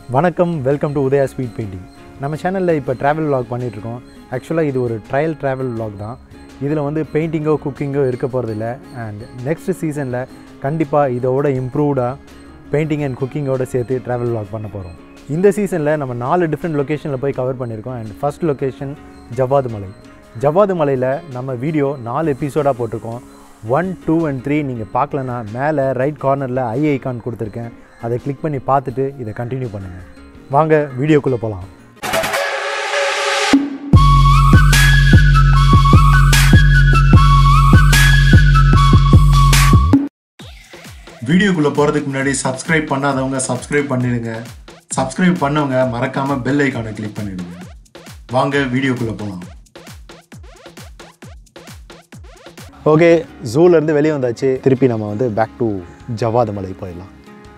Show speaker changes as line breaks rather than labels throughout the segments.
வணக்கம் welcome to Udaya speed painting நம்ம சேனலில் இப்போ ட்ராவல் vlog பண்ணிட்டு இருக்கோம் ஆக்சுவலாக இது ஒரு ட்ரையல் ட்ராவல் vlog தான் இதில் வந்து பெயிண்டிங்கோ குக்கிங்கோ இருக்க போகிறதில்ல அண்ட் நெக்ஸ்ட் சீசனில் கண்டிப்பாக இதோட இம்ப்ரூவ்டாக பெயிண்டிங் அண்ட் குக்கிங்கோட சேர்த்து ட்ராவல் vlog பண்ண போகிறோம் இந்த சீசனில் நம்ம நாலு டிஃப்ரெண்ட் லொக்கேஷனில் போய் கவர் பண்ணியிருக்கோம் அண்ட் ஃபர்ஸ்ட் லொக்கேஷன் ஜவ்வாது மலை ஜவ்வாது மலையில் நம்ம வீடியோ நாலு எபிசோடாக போட்டிருக்கோம் ஒன் டூ அண்ட் த்ரீ நீங்கள் பார்க்கலனா மேலே ரைட் கார்னரில் ஐ ஐகான் கொடுத்துருக்கேன் அதை கிளிக் பண்ணி பார்த்துட்டு இதை கண்டினியூ பண்ணுங்கள் வாங்க வீடியோக்குள்ளே போகலாம்
வீடியோக்குள்ளே போகிறதுக்கு முன்னாடி சப்ஸ்கிரைப் பண்ணாதவங்க சப்ஸ்கிரைப் பண்ணிடுங்க சப்ஸ்கிரைப் பண்ணவங்க மறக்காமல் பெல் ஐக்கானை கிளிக் பண்ணிடுங்க வாங்க வீடியோக்குள்ளே போகலாம்
ஓகே ஜூலேருந்து வெளியே வந்தாச்சு திருப்பி நம்ம வந்து பேக் டு ஜவ்வாது மலை போயிடலாம்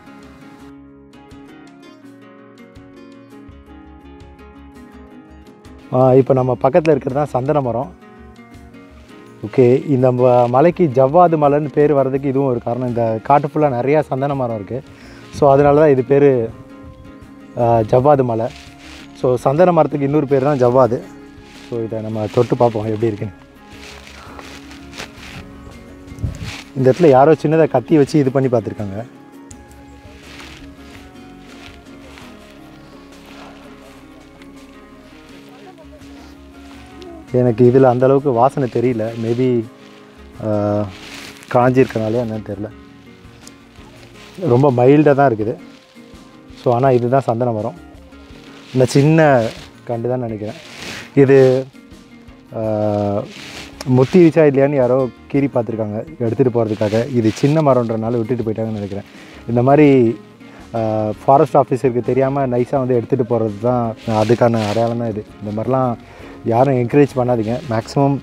இப்போ நம்ம பக்கத்தில் இருக்கிறது தான் சந்தன மரம் ஓகே இந்த ம- மலைக்கு ஜவ்வாது மலைன்னு பேர் வர்றதுக்கு இதுவும் ஒரு காரணம் இந்த காட்டு ஃபுல்லாக நிறையா சந்தன மரம் இருக்குது ஸோ அதனால தான் இது பேர் ஜவ்வாது மலை ஸோ சந்தன மரத்துக்கு இன்னொரு பேர் தான் ஜவ்வாது ஸோ இதை நம்ம தொட்டு பார்ப்போம் எப்படி இருக்குன்னு இந்த இடத்துல யாரோ சின்னதாக கத்தி வச்சு இது பண்ணி பார்த்துருக்காங்க எனக்கு இதில் அந்த அளவுக்கு வாசனை தெரியல மேபி காஞ்சிருக்கனாலே என்னன்னு தெரில ரொம்ப மைல்டாக தான் இருக்குது ஸோ ஆனால் இதுதான் சந்தன மரம் இந்த சின்ன கண்டு தான் நினைக்கிறேன் இது ஆஹ், முத்திருச்சா இல்லையான்னு யாரோ கீறி பார்த்துருக்காங்க எடுத்துகிட்டு போகிறதுக்காக இது சின்ன மரம்ன்றனால விட்டுட்டு போயிட்டாங்கன்னு நினைக்கிறேன் இந்த மாதிரி ஃபாரஸ்ட் ஆஃபீஸருக்கு தெரியாமல் நைஸாக வந்து எடுத்துகிட்டு போகிறது தான் அதுக்கான அடையாளம் தான் இது இந்த மாதிரிலாம் யாரும் என்கரேஜ் பண்ணாதீங்க மேக்ஸிமம்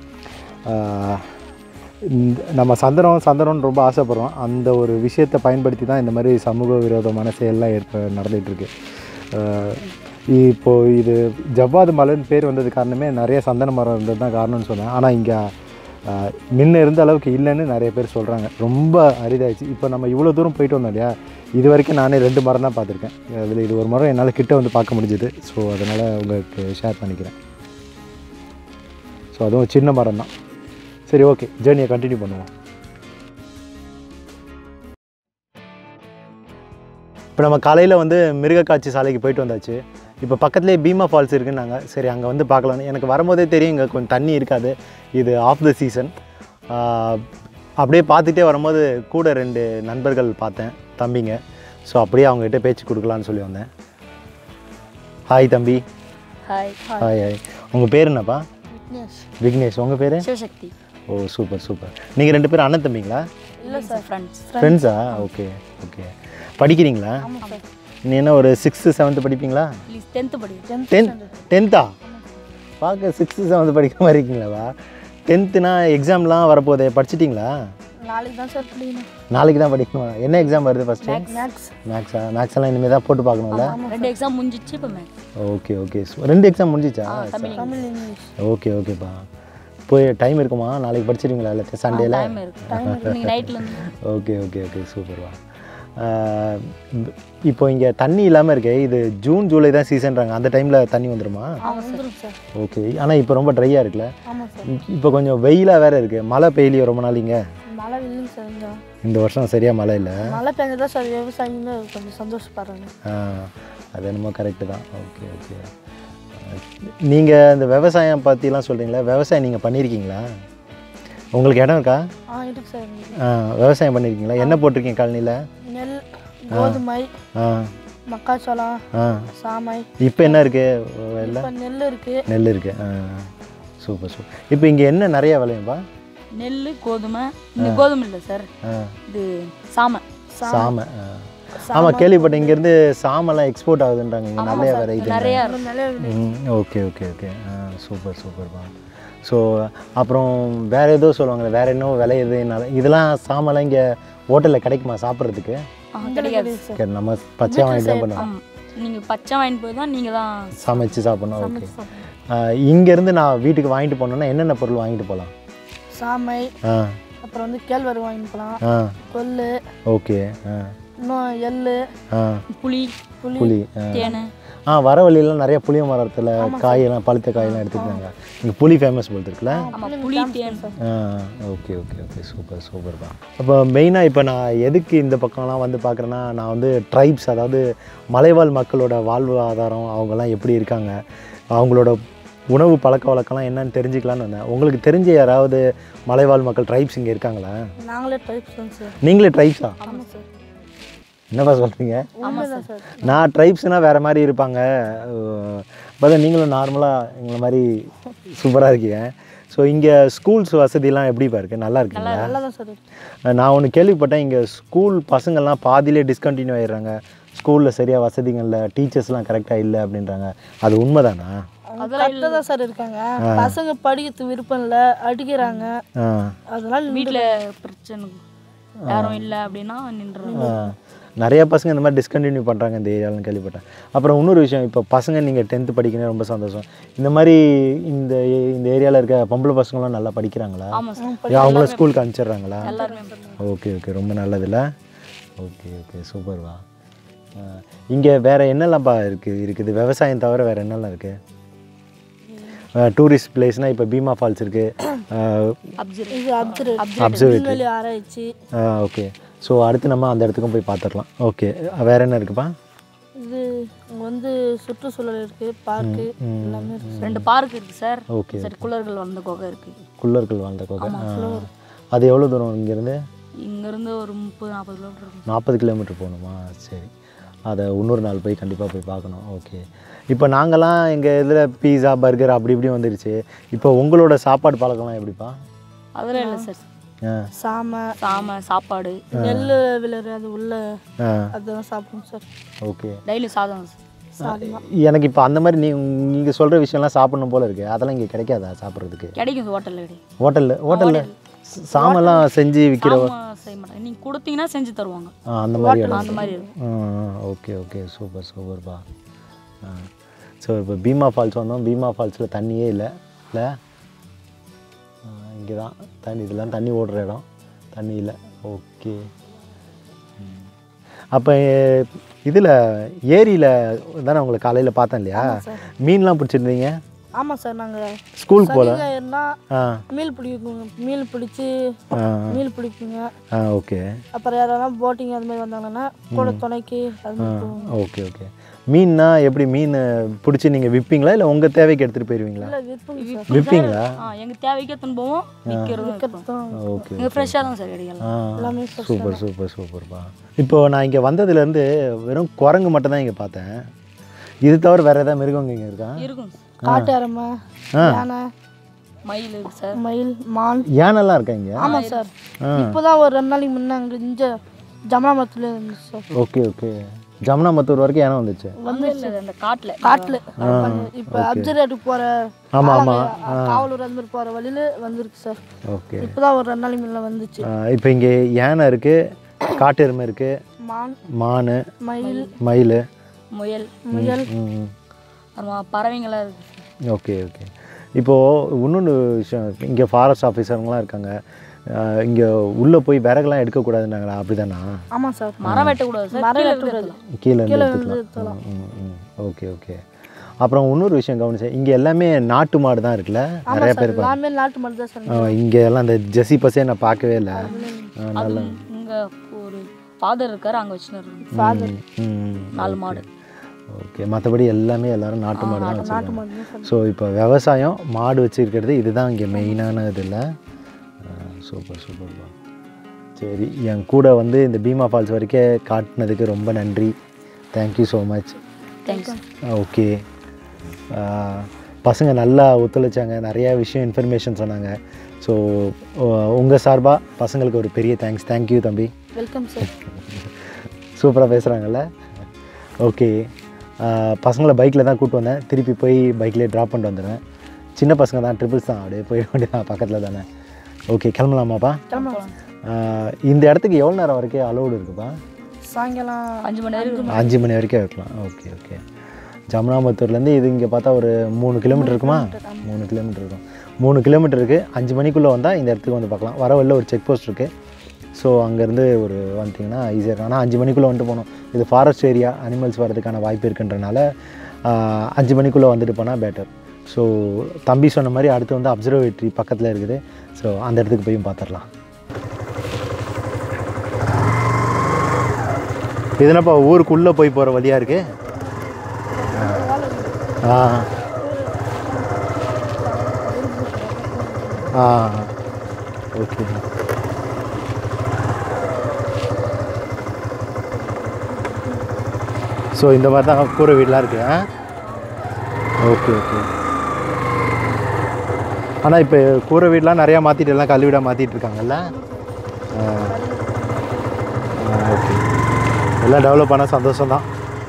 நம்ம சந்தனம் சந்தனம்னு ரொம்ப ஆசைப்படுறோம் அந்த ஒரு விஷயத்தை பயன்படுத்தி தான் இந்த மாதிரி சமூக விரோதமான செயல்லாம் ஏற்ப நடந்துகிட்ருக்கு இப்போது இது ஜவ்வாது மலைன்னு பேர் வந்தது காரணமே நிறைய சந்தன மரம் இருந்தது தான் காரணம்னு சொன்னேன் ஆனால் இங்கே முன்ன இருந்த அளவுக்கு இல்லைன்னு நிறைய பேர் சொல்கிறாங்க ரொம்ப அரிதாயிடுச்சு இப்போ நம்ம இவ்வளோ தூரம் போயிட்டு வந்தோம் இல்லையா இது வரைக்கும் நானே ரெண்டு மரம் தான் பார்த்துருக்கேன் அதில் இது ஒரு மரம் என்னால் கிட்ட வந்து பார்க்க முடிஞ்சுது ஸோ அதனால் உங்களுக்கு ஷேர் பண்ணிக்கிறேன் ஸோ அதுவும் சின்ன மரம் தான் சரி ஓகே ஜேர்னியை கண்டினியூ பண்ணுவோம் இப்போ நம்ம காலையில் வந்து மிருகக்காட்சி சாலைக்கு போயிட்டு வந்தாச்சு இப்போ பக்கத்துலேயே பீமா ஃபால்ஸ் இருக்குன்னாங்க சரி அங்கே வந்து பார்க்கலான்னு எனக்கு வரும்போதே தெரியும் இங்கே கொஞ்சம் தண்ணி இருக்காது இது ஆஃப் த சீசன் அப்படியே பார்த்துட்டே வரும்போது கூட ரெண்டு நண்பர்கள் பார்த்தேன் தம்பிங்க ஸோ அப்படியே அவங்ககிட்ட பேச்சு கொடுக்கலான்னு சொல்லி வந்தேன் ஹாய் தம்பி
ஹாய்
ஹாய் ஹாய் உங்கள் பேர் என்னப்பா
விக்னேஷ்
விக்னேஷ் உங்கள் பேர்
சிவசக்தி
ஓ சூப்பர் சூப்பர் நீங்கள் ரெண்டு பேரும் அண்ணன் தம்பிங்களா
இல்லை சார் ஃப்ரெண்ட்ஸ்
ஃப்ரெண்ட்ஸா ஓகே ஓகே படிக்கிறீங்களா
ஆமாம் சார்
நீ என்ன ஒரு சிக்ஸ்த்து செவன்த்து படிப்பீங்களா
ப்ளீஸ் டென்த்து படிக்கிறேன்
டென்த் டென்த்தா பார்க்க சிக்ஸ்த்து செவன்த்து படிக்க மாதிரி இருக்கீங்களாவா டென்த்துனா எக்ஸாம்லாம் வரப்போதே படிச்சிட்டிங்களா
நாளைக்கு தான் சார் படிக்கணும்
நாளைக்கு தான் படிக்கணும் என்ன எக்ஸாம் வருது ஃபஸ்ட்டு
மேக்ஸ்
மேக்ஸா மேக்ஸ் எல்லாம் இனிமேல் தான் போட்டு பார்க்கணும்ல
ரெண்டு எக்ஸாம் முடிஞ்சிச்சு இப்போ மேக்ஸ்
ஓகே ஓகே ரெண்டு எக்ஸாம் முடிஞ்சிச்சா
தமிழ் தமிழ் இங்கிலீஷ்
ஓகே ஓகேப்பா போய் டைம் இருக்குமா நாளைக்கு படிச்சிருவீங்களா எல்லாத்தையும் சண்டேல
டைம் இருக்கு டைம் இருக்கு நீங்கள் நைட்டில் இருந்து
ஓகே ஓகே ஓகே சூப்பர்வா இப்போ இங்கே தண்ணி இல்லாமல் இருக்கே இது ஜூன் ஜூலை தான் சீசன்றாங்க அந்த டைமில் தண்ணி வந்துருமா
ஆமாம் வந்துடும் சார்
ஓகே ஆனால் இப்போ ரொம்ப ட்ரையாக இருக்குல்ல
ஆமாம் சார்
இப்போ கொஞ்சம் வெயிலாக வேற இருக்குது மழை பெய்யலையோ ரொம்ப நாள் இங்கே
மழை இல்லைங்க சார் இங்கே
இந்த வருஷம் சரியாக மழை இல்லை
மழை பெஞ்சதா சார் விவசாயிங்க கொஞ்சம் சந்தோஷப்படுறாங்க
ஆ, அது என்னமோ கரெக்டு தான் ஓகே ஓகே நீங்கள் இந்த விவசாயம் பற்றிலாம் சொல்கிறீங்களா விவசாயம் நீங்கள் பண்ணியிருக்கீங்களா உங்களுக்கு இடம் இருக்கா
ஆ இருக்கு சார்
ஆ, விவசாயம் பண்ணியிருக்கீங்களா என்ன போட்டிருக்கீங்க கழனியில்
நெல் கோதுமை
ஆ
மக்காச்சோளம்
ஆ
சாமை
இப்போ என்ன இருக்குது வெள்ளை
இப்போ நெல் இருக்கு
நெல் இருக்குது ஆ சூப்பர் சூப்பர் இப்போ இங்கே என்ன நிறைய விளையும்பா
நெல் கோதுமை இந்த கோதுமை இல்லை சார்
ஆ
இது சாமை
சாமை ஆ ஆமாம் கேள்விப்பட்டேன் இங்கேருந்து சாமெல்லாம் எக்ஸ்போர்ட் ஆகுதுன்றாங்க இங்கே நிறைய வெரைட்டி
நிறையா நிறைய
ம் ஓகே ஓகே ஓகே ஆ சூப்பர் சூப்பர்ப்பா ஸோ அப்புறம் வேறு ஏதோ சொல்லுவாங்களே வேறு என்ன விளையுது என்ன இதெல்லாம் சாமெல்லாம் இங்கே ஹோட்டலில் கிடைக்குமா சாப்பிட்றதுக்கு
கிடைக்காது
சரி நம்ம பச்சையாக வாங்கிட்டு தான் பண்ணுவோம்
ஆமாம் நீங்கள் பச்சை வாங்கிட்டு போய் தான் நீங்கள் தான்
சமைச்சு சாப்பிடணும் ஓகே இங்கேருந்து நான் வீட்டுக்கு வாங்கிட்டு போனோன்னா என்னென்ன பொருள் வாங்கிட்டு போகலாம்
சாமை
ஆ
அப்புறம் வந்து கேழ்வரகு வாங்கிட்டு போகலாம்
ஆ
கொள்ளு
ஓகே ஆ
இன்னும் எள்ளு
ஆ
புளி
புளி
புளி ஆ.
தேனை
ஆ வர வழியெல்லாம் நிறைய புளிய மரத்தில் காயெல்லாம் பழுத்த காயெல்லாம் எடுத்துக்கிறாங்க இங்கே புளி ஃபேமஸ் போல் இருக்குல்ல
ஆமாம் புளி தேன்
ஆ okay okay okay super super தான் அப்போ மெயினாக இப்போ நான் எதுக்கு இந்த பக்கம்லாம் வந்து பார்க்குறேன்னா நான் வந்து ட்ரைப்ஸ் அதாவது மலைவாழ் மக்களோட வாழ்வு ஆதாரம் அவங்கெல்லாம் எப்படி இருக்காங்க அவங்களோட உணவு பழக்க வழக்கம்லாம் என்னன்னு தெரிஞ்சுக்கலான்னு வந்தேன் உங்களுக்கு தெரிஞ்ச யாராவது மலைவாழ் மக்கள் ட்ரைப்ஸ் இங்கே இருக்காங்களா
நாங்களே டைப்ஸ் தான் சார்
நீங்களே ட்ரைப்ஸா
ஆமாம் சார்
என்னப்பா சொல்கிறீங்க
உண்மைதான் சார்
நான் ட்ரைப்ஸ்னால் வேறு மாதிரி இருப்பாங்க பார்த்தா நீங்களும் நார்மலாக எங்களை மாதிரி சூப்பராக இருக்கீங்க ஸோ இங்கே ஸ்கூல்ஸ் வசதிலாம் எப்படிப்பா இருக்குது நல்லா இருக்குங்களா
நல்லா தான் சார் இருக்கு
நான் ஒன்று கேள்விப்பட்டேன் இங்கே ஸ்கூல் பசங்கள்லாம் பாதியிலே டிஸ்கண்டினியூ ஆயிடுறாங்க ஸ்கூலில் சரியாக வசதிகள் இல்லை டீச்சர்ஸ்லாம் கரெக்டாக இல்லை அப்படின்றாங்க அது உண்மைதானா
அவங்க கரெக்டாக தான் சார் இருக்காங்க பசங்க படிக்கிறதுக்கு விருப்பம் இல்லை அடிக்கிறாங்க
ஆ
அதனால
வீட்டில் பிரச்சனை யாரும் இல்லை அப்படின்னா நின்றுறாங்க
ஆ. நிறைய பசங்க இந்த மாதிரி டிஸ்கண்டினியூ பண்ணுறாங்க இந்த ஏரியாவில் கேள்விப்பட்டேன் அப்புறம் இன்னொரு விஷயம் இப்போ பசங்க நீங்கள் டென்த்து படிக்கணும் ரொம்ப சந்தோஷம் இந்த மாதிரி இந்த இந்த ஏரியாவில் இருக்க பொம்பளை பசங்களாம் நல்லா படிக்கிறாங்களா
ஆமாம் சார்
ஏன் அவங்கள ஸ்கூலுக்கு அனுப்பிச்சிடுறாங்களா
எல்லாருமே
ஓகே ஓகே ரொம்ப நல்லதுல்ல ஓகே ஓகே சூப்பர்வா இங்கே வேறு என்னெல்லாம்ப்பா இருக்குது இருக்குது விவசாயம் தவிர வேறு என்னெல்லாம் இருக்குது டூரிஸ்ட் பிளேஸ்னால் இப்போ பீமா ஃபால்ஸ் இருக்குது
அப்சர்வ்
இது அப்சர்வ்
அப்சர்வேட்டரி
விண்வெளி ஆராய்ச்சி
ஓகே ஸோ அடுத்து நம்ம அந்த இடத்துக்கும் போய் பார்த்துடலாம் ஓகே வேறு என்ன இருக்குப்பா
இது இங்கே வந்து சுற்றுச்சூழல் இருக்குது பார்க்கு எல்லாமே இருக்கு
ரெண்டு பார்க் இருக்குது சார்
ஓகே
சரி குளர்கள் வந்த குகை இருக்குது
குள்ளர்கள் வாழ்ந்த கோகை ஆ. அது எவ்வளோ தூரம் இங்கேருந்து
இங்கேருந்து ஒரு முப்பது நாற்பது கிலோமீட்டர் இருக்கும்
நாற்பது கிலோமீட்டர் போகணுமா சரி அதை இன்னொரு நாள் போய் கண்டிப்பாக போய் பார்க்கணும் ஓகே இப்போ நாங்களாம் எங்கள் இதில் பீஸா பர்கர் அப்படி இப்படி வந்துருச்சு இப்போ உங்களோட சாப்பாடு பழக்கம்லாம் எப்படிப்பா
அதெல்லாம் இல்லை சார்
ஆ
சாமை
சாமை சாப்பாடு
நெல் விளையாடு அது உள்ள
ஆ
அதெல்லாம் சாப்பிடுவோம் சார்
ஓகே
டெய்லி சாதம் சார்
எனக்கு இப்போ அந்த மாதிரி நீ நீங்கள் சொல்கிற விஷயம்லாம் சாப்பிடணும் போல இருக்குது அதெல்லாம் இங்கே கிடைக்காதா சாப்பிட்றதுக்கு
கிடைக்கும் ஹோட்டலில் கிடைக்கும்
ஹோட்டலில் ஹோட்டலில் சாமெல்லாம் செஞ்சு விற்கிற
சாமா செய்ய மாட்டாங்க நீங்கள் கொடுத்தீங்கன்னா செஞ்சு தருவாங்க
ஆ, அந்த மாதிரி இடம்.
அந்த மாதிரி இருக்கும்
ஓகே ஓகே சூப்பர் சூப்பர்ப்பா ஆ ஸோ இப்போ பீமா ஃபால்ஸ் வந்தோம் பீமா ஃபால்ஸில் தண்ணியே இல்லை இல்லை இங்கே தான் தண்ணி இதெல்லாம் தண்ணி ஓடுற இடம் தண்ணி இல்லை ஓகே அப்போ இதில் ஏரியில் தானே உங்களை காலையில் பார்த்தேன் இல்லையா மீன்லாம் பிடிச்சிருந்தீங்க
ஆமாம் சார் நாங்கள்
ஸ்கூலுக்கு போகல
சனிஞாயிறுனா
ஆ
மீல் பிடிக்குங்க மீல் பிடிச்சி
ஆ
மீல் பிடிக்குங்க
ஆ ஓகே
அப்புறம் யாரெல்லாம் போட்டிங் அது மாதிரி வந்தாங்கன்னா கூட துணைக்கு அது மாதிரி போவோங்க.
ஓகே ஓகே மீன்னா எப்படி மீன் பிடிச்சி நீங்கள் விற்பீங்களா இல்லை உங்கள் தேவைக்கு எடுத்துகிட்டு போயிடுவீங்களா
இல்லை விற்புங்க சார்
விற்பீங்களா
ஆ எங்கள் தேவைக்கு எத்தனை போவோம் விற்கிறதும்
தான்
ஓகே
இங்கே ஃப்ரெஷ்ஷாக தான் சார் கிடைக்கலாம்
ஆ
எல்லாமே
சூப்பர் சூப்பர் சூப்பர்ப்பா இப்போ நான் இங்கே வந்ததுலேருந்து வெறும் குரங்கு மட்டும் தான் இங்கே பார்த்தேன் இது தவிர வேறு ஏதாவது மிருகங்க இங்கே இருக்கா
இருக்கும் சார்.
காட்டு எருமை யானை
மயில் இருக்கு சார்
மயில் மான்
யானைலாம் இருக்கா இங்கே
ஆமாம் சார் இப்போதான் ஒரு ரெண்டு நாளைக்கு முன்னே அங்கே இங்கே ஜமனாமரத்துல இருந்துச்சு சார்
ஓகே ஓகே ஜமுனாமத்தூர் வரைக்கும் யானை வந்துச்சு
வந்து இல்லை அந்த காட்டில்
காட்டில் இப்போ அப்சர்வேட்டுக்கு போகிற
ஆமாம் ஆமாம்
காவலூர் அந்த மாதிரி போகிற வழியில வந்துருக்கு சார்
ஓகே
இப்போதான் ஒரு ரெண்டு நாளைக்கு முன்னே வந்துச்சு
இப்போ இங்கே யானை இருக்குது காட்டு எருமை இருக்குது
மான்
மான்
மயில்
மயில்
முயல்
முயல்
ம்
அப்புறமா பறவைங்களாம் இருக்குது
ஓகே ஓகே இப்போது இன்னொன்று விஷயம் இங்கே ஃபாரஸ்ட் ஆஃபீஸருங்களாம் இருக்காங்க இங்கே உள்ளே போய் விறகுலாம் எடுக்கக்கூடாதுன்னாங்களா அப்படி தானா
ஆமாம் சார்
மரம் வெட்டக்கூடாது சார்
மரம்
கீழே
வெட்டக்கூடாது.
இருக்கலாம்.
கீழே இருந்து
கீழே
எடுத்துக்கலாம் ம், ம், ம். ஓகே ஓகே அப்புறம் இன்னொரு விஷயம் கவனிச்சேன் இங்கே எல்லாமே நாட்டு மாடு தான் இருக்குல்ல நிறைய
ஆமாம்
பேர்
சார் எல்லாமே நாட்டு மாடு தான் சார்
ஆ, இங்கே எல்லாம் இந்த ஜெர்சி பஸ்ஸே நான் பார்க்கவே இல்லை
அது இங்கே ஒரு ஃபாதர் இருக்கார் அங்கே வச்சுன்னு இருக்கு
ஃபாதர்
ம்
நாலு மாடு
ஓகே மற்றபடி எல்லாமே எல்லாரும் நாட்டு மாடு தான்
நாட்டு
வச்சுருக்காங்க
மாடு தான் சார்
ஸோ இப்போ விவசாயம் மாடு வச்சுருக்கிறது இதுதான் இங்கே மெயினான இது இல்லை சூப்பர் சூப்பர்ப்பா சரி என் கூட வந்து இந்த பீமா ஃபால்ஸ் வரைக்கும் காட்டினதுக்கு ரொம்ப நன்றி thank you so much
thanks
okay பசங்க நல்லா ஒத்துழைச்சாங்க நிறையா விஷயம் இன்ஃபர்மேஷன் சொன்னாங்க ஸோ உங்கள் சார்பாக பசங்களுக்கு ஒரு பெரிய தேங்க்ஸ் தேங்க்யூ தம்பி
வெல்கம் சார்
சூப்பராக பேசுகிறாங்கல்ல ஓகே பசங்களை பைக்கில் தான் கூப்பிட்டு வந்தேன் திருப்பி போய் பைக்லேயே ட்ராப் பண்ணிட்டு வந்துடுவேன் சின்ன பசங்க தான் ட்ரிபிள்ஸ் தான் அப்படியே போயிட வேண்டியதான் பக்கத்தில் தானே ஓகே கிளம்பலாமாப்பா
கிளம்பலாம்
ஆஹ் இந்த இடத்துக்கு எவ்வளோ நேரம் வரைக்கும் அலோடு இருக்குப்பா
சாயங்காலம்
அஞ்சு மணி நேரம்
அஞ்சு மணி வரைக்கும் இருக்கலாம் ஓகே ஓகே ஜமுனாமத்தூர்லேருந்து இது இங்கே பார்த்தா ஒரு மூணு கிலோமீட்டர் இருக்குமா மூணு கிலோமீட்டர் இருக்கும் மூணு கிலோமீட்டருக்கு அஞ்சு மணிக்குள்ளே வந்தால் இந்த இடத்துக்கு வந்து பார்க்கலாம் வர வழியில் ஒரு செக் போஸ்ட் இருக்குது ஸோ அங்கேருந்து ஒரு வந்துட்டிங்கன்னா ஈஸியாக ஆனால் அஞ்சு மணிக்குள்ளே வந்துட்டு போகணும் இது ஃபாரஸ்ட் ஏரியா அனிமல்ஸ் வரதுக்கான வாய்ப்பு இருக்குன்றனால ஆஹ், அஞ்சு மணிக்குள்ளே வந்துட்டு போனால் பெட்டர் ஸோ தம்பி சொன்ன மாதிரி அடுத்து வந்து அப்சர்வேட்டரி பக்கத்தில் இருக்குது ஸோ அந்த இடத்துக்கு போய் பார்த்துடலாம் இது என்னப்பா ஊருக்குள்ளே போய் போகிற வழியாக இருக்கு ஆ ஆ ஓகே ஸோ இந்த மாதிரி தான் கூரை வீடெலாம் இருக்கு ஆ ஓகே ஓகே ஆனால் இப்போ கூரை வீடெலாம் நிறையா மாற்றிட்டு எல்லாம் கல் வீடாக மாற்றிட்டு இருக்காங்கல்ல ஓகே எல்லாம் டெவலப் பண்ண சந்தோஷம் தான்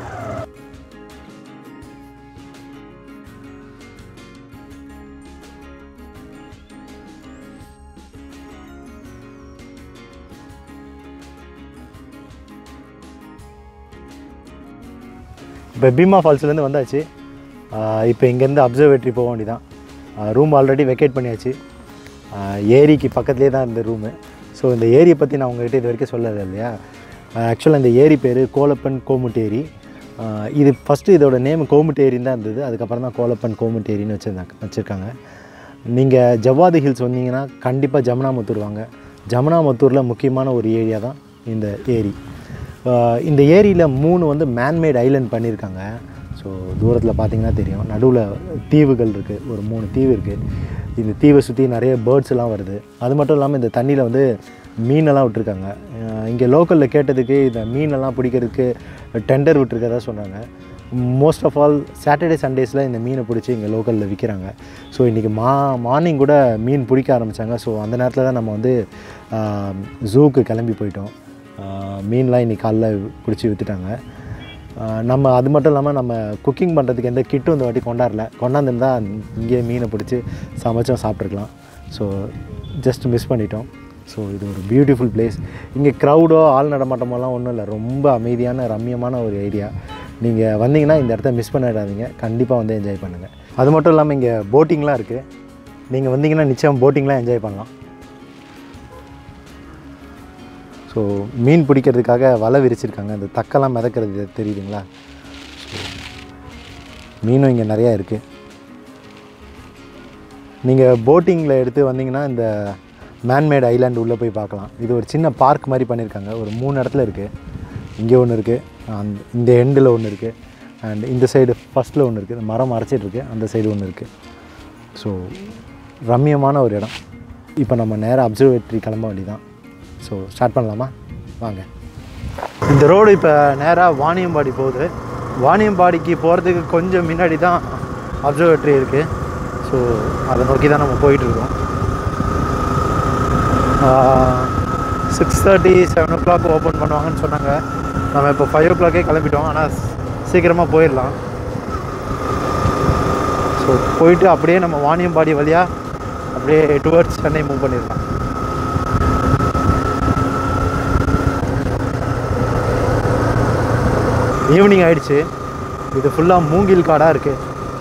இப்போ பீமா ஃபால்ஸ்லேருந்து வந்தாச்சு இப்போ இங்கேருந்து அப்சர்வேட்டரி போக வேண்டியதான் ரூம் ஆல்ரெடி வெக்கேட் பண்ணியாச்சு ஆஹ் ஏரிக்கு பக்கத்துலேயே தான் இந்த ரூமு ஸோ இந்த ஏரியை பற்றி நான் உங்கள்கிட்ட இது வரைக்கும் சொல்லலை இல்லையா ஆக்சுவலாக இந்த ஏரி பேர் கோலப்பன் கோமுட்டேரி ஆஹ் இது ஃபஸ்ட்டு இதோட நேம் கோமுட்டேரின்னு தான் இருந்தது அதுக்கப்புறம் தான் கோலப்பன் கோமுட்டேரின்னு வச்சுருந்தாங்க வச்சுருக்காங்க நீங்கள் ஜவ்வாது ஹில்ஸ் வந்தீங்கன்னா கண்டிப்பாக ஜமுனாமுத்தூர் வாங்க ஜமுனாமுத்தூரில் முக்கியமான ஒரு ஏரியா தான் இந்த ஏரி ஆஹ் இந்த ஏரியில் மூணு வந்து மேன்மேட் ஐலண்ட் பண்ணியிருக்காங்க ஸோ தூரத்தில் பார்த்தீங்கன்னா தெரியும் நடுவில் தீவுகள் இருக்குது ஒரு மூணு தீவு இருக்குது இந்த தீவை சுற்றி நிறைய பேர்ட்ஸ் எல்லாம் வருது அது மட்டும் இல்லாமல் இந்த தண்ணியில் வந்து மீனெல்லாம் விட்டுருக்காங்க இங்கே லோக்கலில் கேட்டதுக்கு இந்த மீனெல்லாம் பிடிக்கிறதுக்கு டெண்டர் விட்டுருக்கதா சொன்னாங்க மோஸ்ட் ஆஃப் ஆல் சாட்டர்டே சண்டேஸில் இந்த மீனை பிடிச்சி இங்கே லோக்கலில் விற்கிறாங்க ஸோ இன்றைக்கி மா மார்னிங் கூட மீன் பிடிக்க ஆரம்பித்தாங்க ஸோ அந்த நேரத்தில் தான் நம்ம வந்து ஜூக்கு கிளம்பி போயிட்டோம் ஆஹ் மீன்லாம் இன்றைக்கி காலைல பிடிச்சி விற்றுட்டாங்க நம்ம அது மட்டும் இல்லாமல் நம்ம குக்கிங் பண்ணுறதுக்கு எந்த கிட்டும் இந்த வாட்டி கொண்டாடல கொண்டாந்துருந்தா இங்கேயே மீனை பிடிச்சி சமைச்சும் சாப்பிட்ருக்கலாம் ஸோ ஜஸ்ட் மிஸ் பண்ணிட்டோம் ஸோ இது ஒரு பியூட்டிஃபுல் பிளேஸ் இங்கே க்ரௌடோ ஆள் நடமாட்டமோலாம் ஒன்றும் இல்லை ரொம்ப அமைதியான ரம்மியமான ஒரு ஏரியா நீங்கள் வந்தீங்கன்னா இந்த இடத்த மிஸ் பண்ணிடாதீங்க கண்டிப்பாக வந்து என்ஜாய் பண்ணுங்கள் அது மட்டும் இல்லாமல் இங்கே போட்டிங்லாம் இருக்குது நீங்கள் வந்தீங்கன்னா நிச்சயம் போட்டிங்லாம் என்ஜாய் பண்ணலாம் ஸோ மீன் பிடிக்கிறதுக்காக வலை விரிச்சிருக்காங்க அந்த தக்கெல்லாம் மிதக்கிறது தெரியுதுங்களா ஸோ மீனும் இங்கே நிறையா இருக்குது நீங்கள் போட்டிங்கில் எடுத்து வந்தீங்கன்னா இந்த மேன்மேட் ஐலாண்டு உள்ளே போய் பார்க்கலாம் இது ஒரு சின்ன பார்க் மாதிரி பண்ணியிருக்காங்க ஒரு மூணு இடத்துல இருக்குது இங்கே ஒன்று இருக்குது அந்த இந்த எண்டில் ஒன்று இருக்குது அண்ட் இந்த சைடு ஃபஸ்ட்டில் ஒன்று இருக்குது மரம் மறைச்சிட்டு இருக்கு அந்த சைடு ஒன்று இருக்குது ஸோ ரம்மியமான ஒரு இடம் இப்போ நம்ம நேராக அப்சர்வேட்டரி கிளம்ப வேண்டியதான் ஸோ ஸ்டார்ட் பண்ணலாமா வாங்க இந்த ரோடு இப்போ நேராக வாணியம்பாடி போகுது வாணியம்பாடிக்கு போகிறதுக்கு கொஞ்சம் முன்னாடி தான் அப்சர்வேட்டரி இருக்குது ஸோ அதை நோக்கி தான் நம்ம போயிட்டுருக்கோம் six thirty seven o'clock open பண்ணுவாங்கன்னு சொன்னாங்க நம்ம இப்போ ஃபைவ் ஓ கிளாக்கே கிளம்பிட்டோம் ஆனால் சீக்கிரமாக போயிடலாம் ஸோ போயிட்டு அப்படியே நம்ம வாணியம்பாடி வழியாக அப்படியே டுவர்ட்ஸ் சென்னை மூவ் பண்ணிடலாம் ஈவினிங் ஆயிடுச்சு இது ஃபுல்லாக மூங்கில் காடாக இருக்குது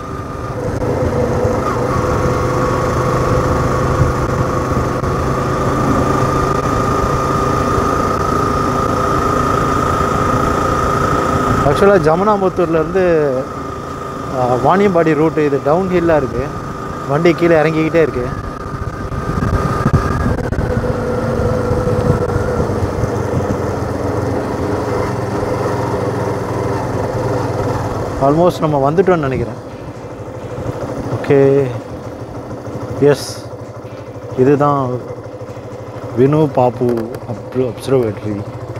ஆக்சுவலாக ஜமுனாமுத்தூர்லேருந்து வாணியம்பாடி ரூட்டு இது டவுன் ஹில்லாக இருக்குது வண்டி கீழே இறங்கிக்கிட்டே இருக்குது ஆல்மோஸ்ட் நம்ம வந்துட்டோம்னு நினைக்கிறேன் ஓகே எஸ் இதுதான் வினு பாப்பு அப்ரு அப்சர்வேட்டரி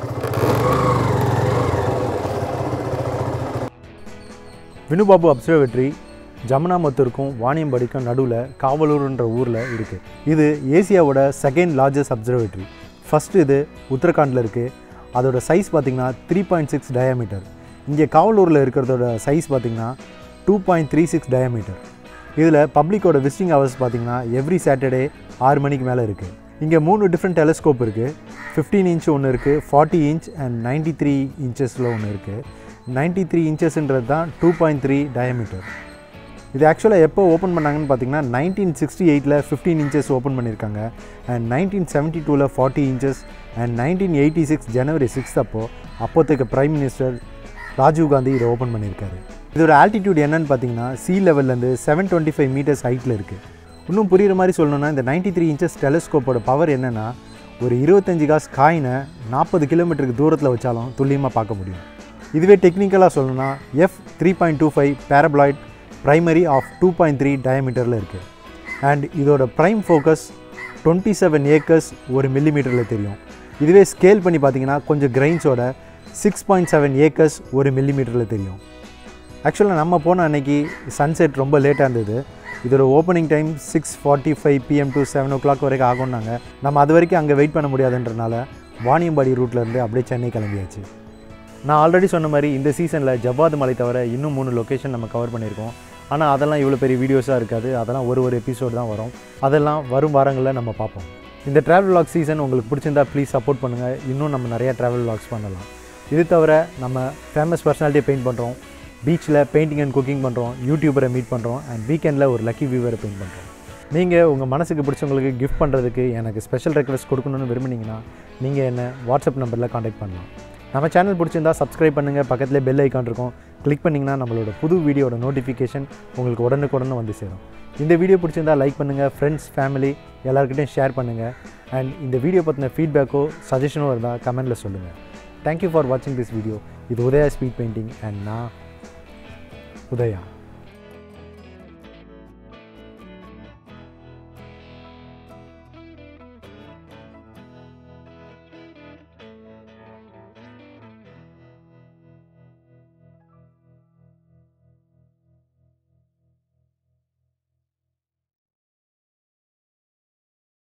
வினுபாபு அப்சர்வேட்டரி ஜமுனாமத்தூருக்கும் வாணியம்பாடிக்கும் நடுவில் காவலூர்ன்ற ஊரில் இருக்குது இது ஏசியாவோட செகண்ட் லார்ஜஸ்ட் அப்சர்வேட்டரி ஃபஸ்ட்டு இது உத்தரகாண்டில் இருக்குது அதோட சைஸ் பார்த்திங்கன்னா த்ரீ பாயிண்ட் சிக்ஸ் டயாமீட்டர் இங்கே காவலூரில் இருக்கிறதோட சைஸ் பார்த்திங்கன்னா two point three six diameter இதில் பப்ளிக்கோட விசிட்டிங் ஹவர்ஸ் பார்த்திங்கன்னா எவ்ரி சாட்டர்டே ஆறு மணிக்கு மேலே இருக்குது இங்கே மூணு டிஃப்ரெண்ட் டெலிஸ்கோப் இருக்குது ஃபிஃப்டீன் இன்ச் ஒன்று இருக்குது forty inch and ninety three இன்ச்சஸில் ஒன்று இருக்குது நைன்டி த்ரீ இன்ச்சஸ்ன்றது தான் டூ பாயிண்ட் த்ரீ டயமீட்டர் இது ஆக்சுவலாக எப்போ ஓப்பன் பண்ணாங்கன்னு பார்த்தீங்கன்னா நைன்டீன் சிக்ஸ்டி எயிட்டில் ஃபிஃப்டீன் இன்ச்சஸ் ஓப்பன் பண்ணியிருக்காங்க அண்ட் நைன்டீன் செவன்ட்டி டூவில் forty inches and nineteen eighty six January six அப்போது அப்போதைக்கு பிரைம் மினிஸ்டர் ராஜீவ் காந்தி இதை ஓப்பன் பண்ணியிருக்காரு இதோட ஆல்டிடியூட் என்னன்னு பார்த்தீங்கன்னா சி லெவல்லேருந்து செவன் டுவெண்ட்டி ஃபைவ் மீட்டர்ஸ் ஹைட்டில் இருக்குது இன்னும் புரியுற மாதிரி சொல்லணும்னா இந்த 93 த்ரீ இன்ச்சஸ் டெலஸ்கோப்போட பவர் என்னென்னா ஒரு இருபத்தஞ்சு காசு காயினை நாற்பது கிலோமீட்டருக்கு தூரத்தில் வச்சாலும் துல்லியமாக பார்க்க முடியும் இதுவே டெக்னிக்கலாக சொல்லணும்னா F three point two five paraboloid primary of two point three டயமீட்டரில் இருக்குது அண்ட் இதோட prime focus twenty seven acres ஒரு மில்லிமீட்டரில் தெரியும் இதுவே ஸ்கேல் பண்ணி பார்த்தீங்கன்னா கொஞ்சம் கிரைன்ஸோட சிக்ஸ் பாயிண்ட் செவன் ஏக்கர்ஸ் ஒரு மில்லிமீட்டரில் தெரியும் ஆக்சுவலாக நம்ம போன அன்னைக்கு சன்செட் ரொம்ப லேட்டாக இருந்தது இதோட opening time six forty five PM to seven o'clock வரைக்கும் ஆகும்னாங்க நம்ம அது வரைக்கும் அங்கே வெயிட் பண்ண முடியாதுன்றனால வாணியம்பாடி ரூட்லேருந்து அப்படியே சென்னை கிளம்பியாச்சு நான் ஆல்ரெடி சொன்ன மாதிரி இந்த சீசனில் ஜவ்வாது மலை தவிர இன்னும் மூணு லொக்கேஷன் நம்ம கவர் பண்ணியிருக்கோம் ஆனால் அதெல்லாம் இவ்வளோ பெரிய வீடியோஸாக இருக்காது அதெல்லாம் ஒரு ஒரு எபிசோடு தான் வரும் அதெல்லாம் வரும் வாரங்களில் நம்ம பார்ப்போம் இந்த ட்ராவல் vlog சீசன் உங்களுக்கு பிடிச்சிருந்தா ப்ளீஸ் சப்போர்ட் பண்ணுங்கள் இன்னும் நம்ம நிறைய ட்ராவல் vlogs பண்ணலாம் இது தவிர நம்ம ஃபேமஸ் பர்சனாலிட்டியை பெயிண்ட் பண்ணுறோம் பீச்சில் பெயிண்டிங் அண்ட் குக்கிங் பண்ணுறோம் யூடியூபரை மீட் பண்ணுறோம் அண்ட் வீக்கெண்டில் ஒரு லக்கி வியூவரை பெயிண்ட் பண்ணுறோம் நீங்கள் உங்கள் மனசுக்கு பிடிச்சவங்களுக்கு கிஃப்ட் பண்ணுறதுக்கு எனக்கு ஸ்பெஷல் ரெக்வெஸ்ட் கொடுக்கணும்னு விரும்புனீங்கன்னா நீங்கள் என்ன வாட்ஸ்அப் நம்பரில் காண்டாக்ட் பண்ணலாம் நம்ம சேனல் பிடிச்சிருந்தா சப்ஸ்கிரைப் பண்ணுங்கள் பக்கத்தில் பெல் ஐக்கான் இருக்கும் கிளிக் பண்ணிங்கன்னா நம்மளோட புது வீடியோட நோட்டிஃபிகேஷன் உங்களுக்கு உடனுக்குடனே வந்து சேரும் இந்த வீடியோ பிடிச்சிருந்தா லைக் பண்ணுங்கள் ஃப்ரெண்ட்ஸ் ஃபேமிலி எல்லாருக்கிட்டையும் ஷேர் பண்ணுங்கள் அண்ட் இந்த வீடியோ பற்றின ஃபீட்பேக்கோ சஜஷனோ இருந்தால் கமெண்ட்டில் சொல்லுங்கள் தேங்க்யூ ஃபார் வாட்சிங் திஸ் வீடியோ இது உதயா ஸ்பீட் பெயிண்டிங் அண்ட் நான் உதயா